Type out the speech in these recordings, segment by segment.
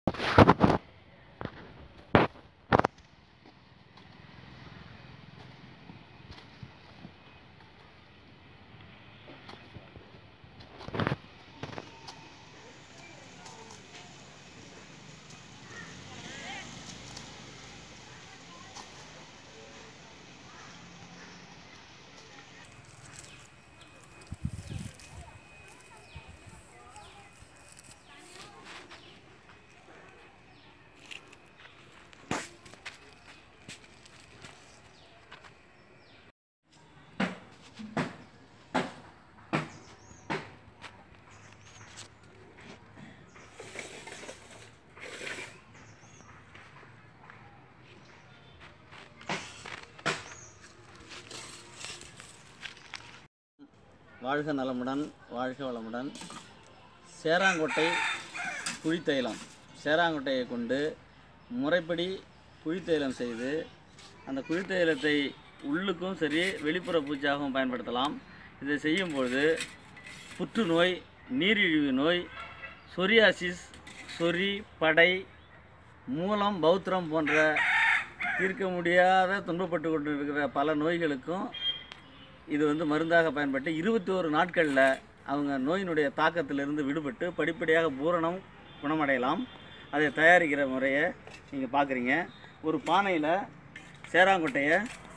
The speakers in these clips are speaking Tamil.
வாழ்க நலமுடன் வாழ்க வளமுடன் சேராங்கோட்டை புழித்தைலம் சேராங்கோட்டையை கொண்டு முறைப்படி புழித்தைலம் செய்து அந்த குழித்தைலத்தை உள்ளுக்கும் சரி வெளிப்புற பூச்சாகவும் பயன்படுத்தலாம் இதை செய்யும்பொழுது புற்றுநோய் நீரிழிவு நோய் சொரியாசிஸ் சொறி படை மூலம் பௌத்திரம் போன்ற தீர்க்க முடியாத துன்பப்பட்டு கொண்டிருக்கிற பல நோய்களுக்கும் இது வந்து மருந்தாக பயன்பட்டு இருபத்தி ஒரு நாட்களில் அவங்க நோயினுடைய தாக்கத்திலிருந்து விடுபட்டு படிப்படியாக பூரணம் குணமடையலாம் அதை தயாரிக்கிற முறையை நீங்கள் பார்க்குறீங்க ஒரு பானையில் சேராங்கொட்டையை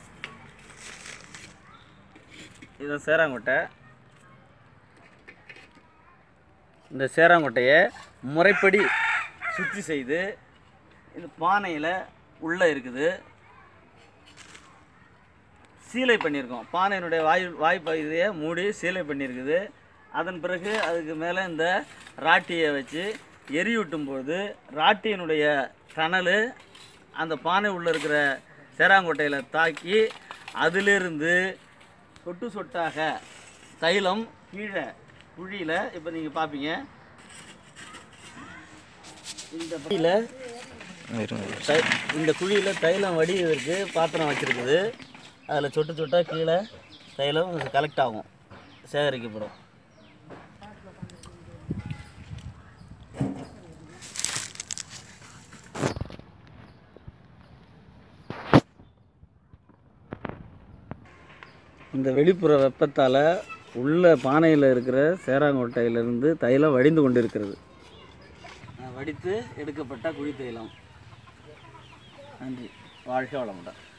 இது சேராங்கொட்டை இந்த சேராங்கொட்டையை முறைப்படி சுத்தி செய்து இந்த பானையில் உள்ளே இருக்குது சீலை பண்ணியிருக்கோம் பானையினுடைய வாயு வாய்ப்பகுதியை மூடி சீலை பண்ணியிருக்குது அதன் பிறகு அதுக்கு மேலே இந்த ராட்டியை வச்சு எரியூட்டும் போது ராட்டியினுடைய கனல் அந்த பானை உள்ளே இருக்கிற சேராங்கொட்டையில் தாக்கி அதிலிருந்து சொட்டு சொட்டாக தைலம் கீழே குழியில் இப்போ நீங்கள் பார்ப்பீங்க இந்த குழியில் தை இந்த குழியில் தைலம் வடிவதற்கு பாத்திரம் வச்சுருக்குது அதில் சொட்டு சொட்டாக கீழே தைலம் கலெக்ட் ஆகும் சேகரிக்கப்படும் இந்த வெளிப்புற வெப்பத்தால் உள்ள பானையில் இருக்கிற சேராங்கொட்டையிலிருந்து தைலம் வடிந்து கொண்டிருக்கிறது வடித்து எடுக்கப்பட்ட குழி தைலம் நன்றி வாழ்க வளமுடன்